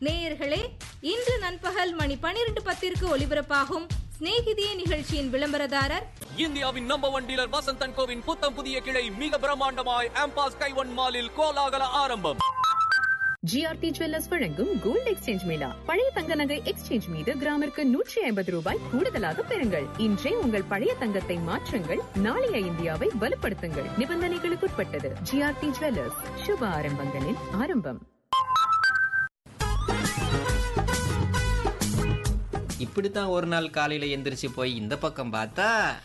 நேயர்களே இன்று நண்பகல் மணி பனிரெண்டு பத்திற்கு ஒலிபரப்பாகும் சிநேகிதியே நிகழ்ச்சியின் விளம்பரதாரர் இந்தியாவின் நம்பர் ஒன் டீலர் வசந்தன் கோவின் புத்தம் புதிய கிளை மிக பிரம்மாண்டமாய் ஆம்பாஸ் கைவன் மாலில் கோலாகல ஆரம்பம் ஜிஆர்டி ஜுவல்லர்ஸ் வழங்கும் கோல்ட் எக்ஸ்சேஞ்ச் மேளா பழைய தங்க நகை எக்ஸ்சேஞ்ச் மீது கிராமிற்கு நூற்றி ஐம்பது ரூபாய் கூடுதலாக பெறுங்கள் இன்றே உங்கள் பழைய தங்கத்தை மாற்றுங்கள் நாளைய இந்தியாவை வலுப்படுத்துங்கள் நிபந்தனைகளுக்குட்பட்டது ஜிஆர்டி ஜுவல்லர்ஸ் சுப ஆரம்பங்களின் ஆரம்பம் இப்படித்தான் ஒரு நாள் காலையில எந்திரிச்சு போய் இந்த பக்கம் பார்த்தா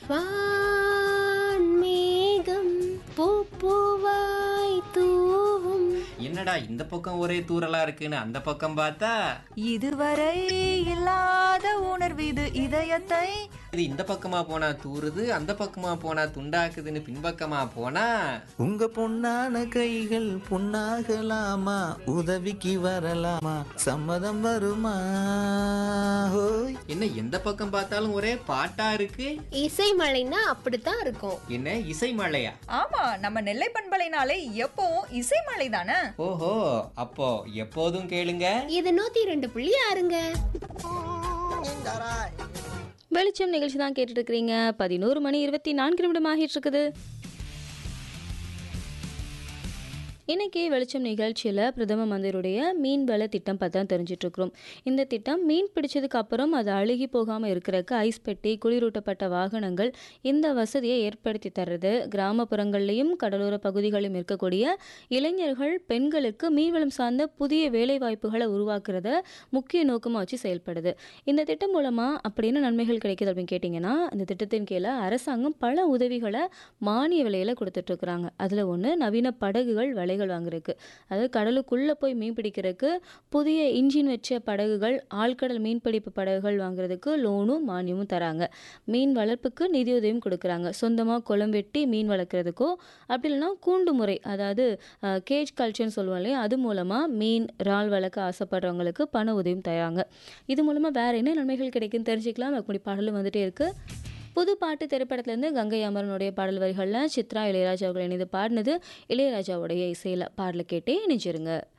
வான்மேகம் பூப்பூவாய் தூவும் என்னடா இந்த பக்கம் ஒரே தூரலா இருக்குன்னு அந்த பக்கம் பார்த்தா இதுவரை இல்லாத உணர்வு இது இதயத்தை இது இந்த பக்கமா போனா தூறுது அந்த பக்கமா போனா துண்டாக்குதுன்னு பின்பக்கமா போனா உங்க பொன்னான கைகள் பொன்னாகலாமா உதவிக்கு வரலாமா சம்மதம் வருமா ஹோய் என்ன எந்த பக்கம் பார்த்தாலும் ஒரே பாட்டா இருக்கு இசை மழைன்னா அப்படித்தான் இருக்கும் என்ன இசை மழையா ஆமா நம்ம நெல்லை பண்பலைனாலே எப்பவும் இசைமலை தானே ஓஹோ அப்போ எப்போதும் கேளுங்க இது நூத்தி ரெண்டு புள்ளி ஆறுங்க வெளிச்சம் நிகழ்ச்சி தான் கேட்டுட்டு இருக்கிறீங்க பதினோரு மணி இருபத்தி நான்கு நிமிடம் ஆகிட்டு இருக்குது இன்னைக்கு வெளிச்சம் நிகழ்ச்சியில் பிரதம மந்திரியுடைய மீன் வள திட்டம் பற்றி தான் தெரிஞ்சிட்டு இருக்கிறோம் இந்த திட்டம் மீன் பிடிச்சதுக்கு அப்புறம் அது அழுகி போகாமல் இருக்கிறதுக்கு ஐஸ் பெட்டி குளிரூட்டப்பட்ட வாகனங்கள் இந்த வசதியை ஏற்படுத்தி தர்றது கிராமப்புறங்கள்லையும் கடலோர பகுதிகளிலும் இருக்கக்கூடிய இளைஞர்கள் பெண்களுக்கு மீன்வளம் சார்ந்த புதிய வேலை வாய்ப்புகளை உருவாக்குறத முக்கிய நோக்கமாக வச்சு செயல்படுது இந்த திட்டம் மூலமாக அப்படின்னு நன்மைகள் கிடைக்குது அப்படின்னு கேட்டிங்கன்னா இந்த திட்டத்தின் கீழே அரசாங்கம் பல உதவிகளை மானிய விலையில் கொடுத்துட்ருக்குறாங்க அதில் ஒன்று நவீன படகுகள் விலைகள் வாங்குறதுக்கு அதாவது கடலுக்குள்ளே போய் மீன் பிடிக்கிறதுக்கு புதிய இன்ஜின் வச்ச படகுகள் ஆழ்கடல் மீன்பிடிப்பு படகுகள் வாங்குறதுக்கு லோனும் மானியமும் தராங்க மீன் வளர்ப்புக்கு நிதியுதவியும் கொடுக்குறாங்க சொந்தமாக குளம் வெட்டி மீன் வளர்க்குறதுக்கோ அப்படி இல்லைன்னா கூண்டு முறை அதாவது கேஜ் கல்ச்சர்னு சொல்லுவோம் இல்லையா அது மூலமாக மீன் இறால் வளர்க்க ஆசைப்படுறவங்களுக்கு பண உதவியும் தராங்க இது மூலமாக வேறு என்ன நன்மைகள் கிடைக்குன்னு தெரிஞ்சுக்கலாம் அப்படி பாடலும் வந்துட்டே இருக்குது புது பாட்டு திரைப்படத்துலேருந்து கங்கை அமரனுடைய பாடல் வரிகளில் சித்ரா இளையராஜா அவர்கள் இணைந்து பாடினது இளையராஜாவுடைய இசையில் பாடலை கேட்டே இணைஞ்சிருங்க